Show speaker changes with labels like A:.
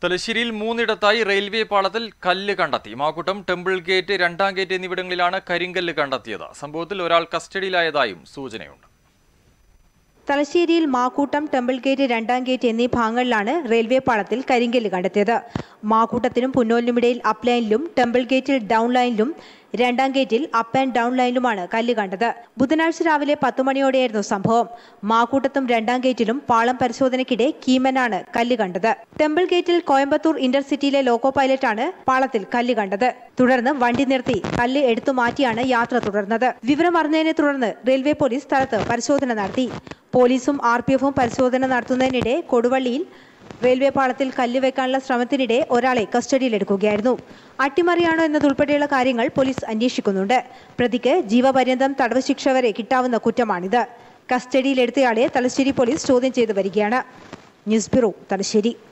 A: തലശ്ശേരിയിൽ മൂന്നിടത്തായി റെയിൽവേ പാളത്തിൽ കല്ല് കണ്ടെത്തി മാക്കുട്ടം ടെമ്പിൾ ഗേറ്റ് രണ്ടാം ഗേറ്റ് എന്നിവിടങ്ങളിലാണ് കരിങ്കല്ല് കണ്ടെത്തിയത് സംഭവത്തിൽ ഒരാൾ കസ്റ്റഡിയിലായതായും സൂചനയുണ്ട്
B: തലശ്ശേരിയിൽ മാക്കൂട്ടം ടെമ്പിൾ ഗേറ്റ് രണ്ടാം ഗേറ്റ് എന്നീ ഭാഗങ്ങളിലാണ് റെയിൽവേ പാളത്തിൽ കരിങ്കല്ല് കണ്ടെത്തിയത് മാക്കൂട്ടത്തിനും പുന്നോലിനുമിടയിൽ അപ്പ് ലൈനിലും ടെമ്പിൾ ഗേറ്റിൽ ഡൗൺ ലൈനിലും രണ്ടാം ഗേറ്റിൽ അപ്പ് ആൻഡ് ഡൗൺ ലൈനിലുമാണ് കല്ല് കണ്ടത് ബുധനാഴ്ച രാവിലെ പത്ത് മണിയോടെയായിരുന്നു സംഭവം മാക്കൂട്ടത്തും രണ്ടാം ഗേറ്റിലും പാളം പരിശോധനയ്ക്കിടെ കീമനാണ് കല്ല് കണ്ടത് ടെമ്പിൾ ഗേറ്റിൽ കോയമ്പത്തൂർ ഇന്റർസിറ്റിയിലെ ലോക്കോ പൈലറ്റാണ് പാളത്തിൽ കല്ല് കണ്ടത് തുടർന്ന് വണ്ടി നിർത്തി കല്ല് എടുത്തു മാറ്റിയാണ് യാത്ര തുടർന്നത് വിവരം അറിഞ്ഞതിനെ തുടർന്ന് റെയിൽവേ പോലീസ് സ്ഥലത്ത് പരിശോധന നടത്തി പോലീസും ആർ പി എഫും പരിശോധന നടത്തുന്നതിനിടെ കൊടുവള്ളിയിൽ റെയിൽവേ പാളത്തിൽ കല്ല് വെക്കാനുള്ള ശ്രമത്തിനിടെ ഒരാളെ കസ്റ്റഡിയിലെടുക്കുകയായിരുന്നു അട്ടിമറിയാണോ എന്നതുൾപ്പെടെയുള്ള കാര്യങ്ങൾ പോലീസ് അന്വേഷിക്കുന്നുണ്ട് പ്രതിക്ക് ജീവപര്യന്തം തടവ് ശിക്ഷ വരെ കിട്ടാവുന്ന കുറ്റമാണിത് കസ്റ്റഡിയിലെടുത്തയാളെ തലശ്ശേരി പോലീസ് ചോദ്യം ചെയ്തു വരികയാണ് ന്യൂസ് ബ്യൂറോ തലശ്ശേരി